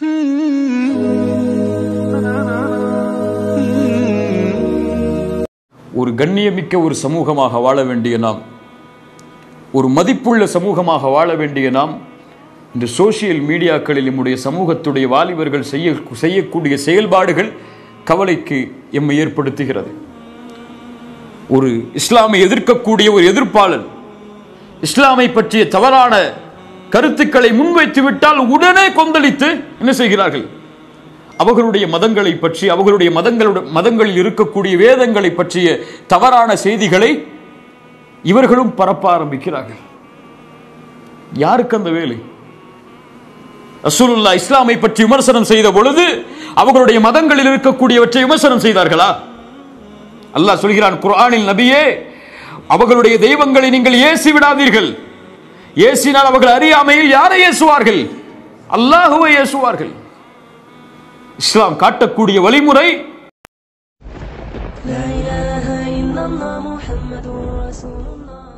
ஒரு கண்ணியமிக்க ஒரு சமூகமாக வாழ வேண்டிய நாம் ஒரு மதிப்புள்ள சமூகமாக வாழ வேண்டிய நாம் இந்த சோசியல் மீடியாக்களில் நம்முடைய சமூகத்துடைய வாலிபர்கள் செய்ய செய்யக்கூடிய செயல்பாடுகள் கவலைக்கு எம்மை ஏற்படுத்துகிறது ஒரு இஸ்லாமை எதிர்க்கக்கூடிய ஒரு எதிர்ப்பாளன் இஸ்லாமை பற்றிய தவறான கருத்துக்களை முன்வைத்து விட்டால் உடனே கொந்தளித்து என்ன செய்கிறார்கள் அவர்களுடைய மதங்களை பற்றி அவர்களுடைய மதங்களுடைய மதங்களில் இருக்கக்கூடிய வேதங்களை பற்றிய தவறான செய்திகளை இவர்களும் பரப்ப ஆரம்பிக்கிறார்கள் யாருக்கு அந்த வேலை ரசூலுல்லா இஸ்லாமை பற்றி விமர்சனம் செய்த பொழுது அவர்களுடைய மதங்களில் இருக்கக்கூடியவற்றை விமர்சனம் செய்தார்களா அல்லாஹ் சொல்கிறான் குர்ஆனில் நபியே அவர்களுடைய தெய்வங்களை நீங்கள் ஏசி விடாதீர்கள் ஏசினால் அவர்கள் அறியாமையில் யாரை ஏசுவார்கள் அல்லாஹுவை ஏசுவார்கள் இஸ்லாம் காட்டக்கூடிய வழிமுறை لا إله إلا الله محمد رسول الله